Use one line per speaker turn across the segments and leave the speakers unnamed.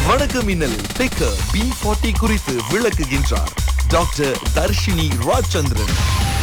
வணக்கம் மின்னலில் டெக்க B forty குறித்து விளக்குகின்றார் doctor Dharshini Rajachandran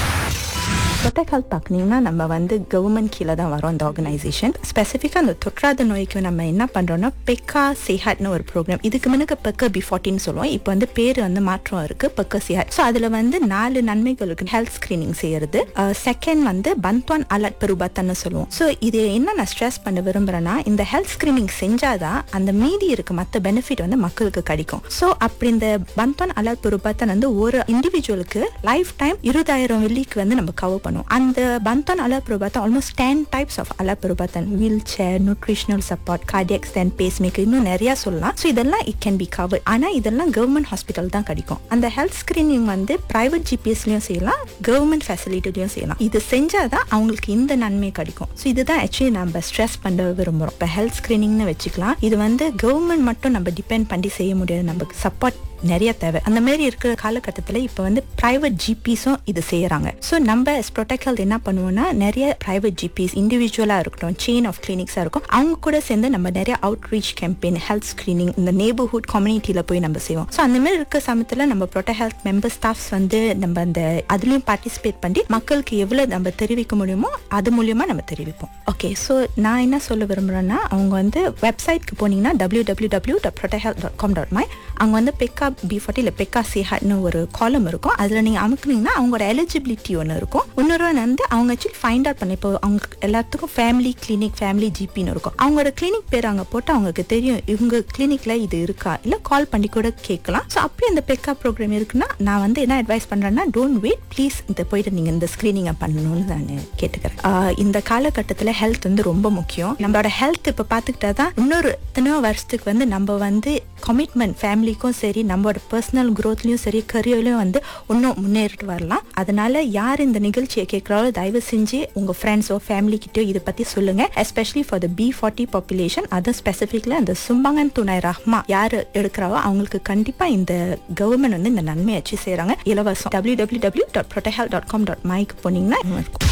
protect health பார்க்குனீங்கன்னா நம்ம வந்து கவர்மெண்ட் கீழே தான் வரோம் அந்த ஆர்கனைசேஷன் ஸ்பெசிஃபிக்காக அந்த தொற்றாத நோய்க்கு நம்ம என்ன பண்ணுறோம்னா பெக்கா சேஹாட்னு ஒரு ப்ரோக்ராம் இதுக்கு முன்னுக்கு பெக்க பி ஃபார்ட்டின்னு சொல்லுவோம் இப்போ வந்து பேர் வந்து மாற்றம் இருக்குது பெக்க சேஹாட் ஸோ அதில் வந்து நாலு நன்மைகள் இருக்கு ஹெல்த் ஸ்க்ரீனிங் செய்யறது செகண்ட் வந்து பந்த்வான் அலர்ட் பெருபாத்தன்னு சொல்லுவோம் ஸோ இது என்ன நான் ஸ்ட்ரெஸ் பண்ண விரும்புகிறேன்னா இந்த ஹெல்த் ஸ்க்ரீனிங் செஞ்சாதான் அந்த மீதி இருக்க மற்ற பெனிஃபிட் வந்து மக்களுக்கு கிடைக்கும் ஸோ அப்படி இந்த பந்த்வான் அலர்ட் பெருபாத்தன் வந்து ஒரு இண்டிவிஜுவலுக்கு லைஃப் டைம் இருபதாயிரம் வெள்ளிக்கு வந்து நம்ம கவர் பண்ணுவோம் அந்த பந்தான் அலர் பிரபாத்தன் ஆல்மோஸ்ட் டென் டைப்ஸ் ஆஃப் அலர் பிரபாத்தன் wheelchair nutritional support cardiac stent pacemaker இன்னும் நிறைய சொல்லலாம் ஸோ இதெல்லாம் இட் கேன் பி கவர் ஆனால் இதெல்லாம் கவர்மெண்ட் ஹாஸ்பிட்டல் தான் கிடைக்கும் அந்த ஹெல்த் ஸ்கிரீனிங் வந்து பிரைவேட் ஜிபிஎஸ்லையும் செய்யலாம் கவர்மெண்ட் ஃபெசிலிட்டிலையும் செய்யலாம் இது செஞ்சாதான் அவங்களுக்கு இந்த நன்மை கிடைக்கும் ஸோ இதுதான் ஆக்சுவலி நம்ம ஸ்ட்ரெஸ் பண்ண விரும்புகிறோம் இப்போ ஹெல்த் ஸ்கிரீனிங்னு வச்சுக்கலாம் இது வந்து கவர்மெண்ட் மட்டும் நம்ம டிபெண்ட் பண்ணி செய்ய முடியாது நமக்கு சப்போர்ட் நிறைய தேவை அந்த மாதிரி இருக்கிற காலகட்டத்தில் இப்போ வந்து பிரைவேட் ஜிபிஸும் இது செய்யறாங்க ஸோ நம்ம ப்ரொடெக்ட் ஹெல்த் என்ன பண்ணுவோம்னா நிறைய பிரைவேட் ஜிபிஸ் இண்டிவிஜுவலாக இருக்கட்டும் செயின் ஆஃப் கிளினிக்ஸாக இருக்கும் அவங்க கூட சேர்ந்து நம்ம நிறைய outreach campaign health screening இந்த நெய்பர்ஹுட் கம்யூனிட்டியில் போய் நம்ம செய்வோம் ஸோ அந்த மாதிரி இருக்க சமயத்தில் நம்ம ப்ரொடெக்ட் ஹெல்த் மெம்பர் ஸ்டாஃப்ஸ் வந்து நம்ம அந்த அதுலேயும் பார்ட்டிசிபேட் பண்ணி மக்களுக்கு எவ்வளோ நம்ம தெரிவிக்க முடியுமோ அது மூலியமா நம்ம தெரிவிப்போம் ஓகே ஸோ நான் என்ன சொல்ல விரும்புகிறேன்னா அவங்க வந்து வெப்சைட்க்கு போனீங்கன்னா W W W dot protect health dot com dot my அவங்க வந்து பெக்கா பி ஃபார்ட்டி இல்லை பெக்கா சிஹாட்னு ஒரு காலம் இருக்கும் அதில் நீங்கள் அமுக்குனீங்கன்னா அவங்களோட எலிஜிபிலிட்டி ஒன்று இருக்கும் இன்னொரு வந்து அவங்க ஆக்சுவலி ஃபைண்ட் அவுட் பண்ணி இப்போ அவங்க எல்லாத்துக்கும் ஃபேமிலி கிளினிக் ஃபேமிலி ஜிபின்னு இருக்கும் அவங்களோட கிளினிக் பேர் அங்கே போட்டு அவங்களுக்கு தெரியும் இவங்க கிளினிக்ல இது இருக்கா இல்லை கால் பண்ணி கூட கேட்கலாம் ஸோ அப்படி அந்த பெக்கா ப்ரோக்ராம் இருக்குன்னா நான் வந்து என்ன அட்வைஸ் பண்ணுறேன்னா டோன்ட் வெயிட் ப்ளீஸ் இந்த போயிட்டு நீங்கள் இந்த ஸ்க்ரீனிங்கை பண்ணணும்னு நான் கேட்டுக்கிறேன் ஆஹ் இந்த காலகட்டத்தில் ஹெல்த் வந்து ரொம்ப முக்கியம் நம்மளோட ஹெல்த் இப்போ பார்த்துக்கிட்டா தான் இன்னொரு எத்தனையோ வருஷத்துக்கு வந்து நம்ம வந்து கமிட்மெண்ட் ஃபேமிலிக்கும் சரி நம்மளோட பர்சனல் க்ரோத்லையும் சரி கரியர்லையும் வந்து இன்னும் முன்னேறிட்டு வரலாம் அதனால யார் இந்த நிகழ்ச்சியை கேட்குறாலோ தயவு செஞ்சு உங்கள் ஃப்ரெண்ட்ஸோ ஃபேமிலி கிட்டயோ இதை பற்றி சொல்லுங்க especially for the B forty population அது ஸ்பெசிஃபிக்ல அந்த சும்பங்கன் துணை ரஹ்மா யார் எடுக்கிறாவோ அவங்களுக்கு கண்டிப்பாக இந்த கவர்மெண்ட் வந்து இந்த நன்மை வச்சு செய்கிறாங்க இலவசம் W W W dot dot com dot மைக்கு போனீங்கன்னா இருக்கும்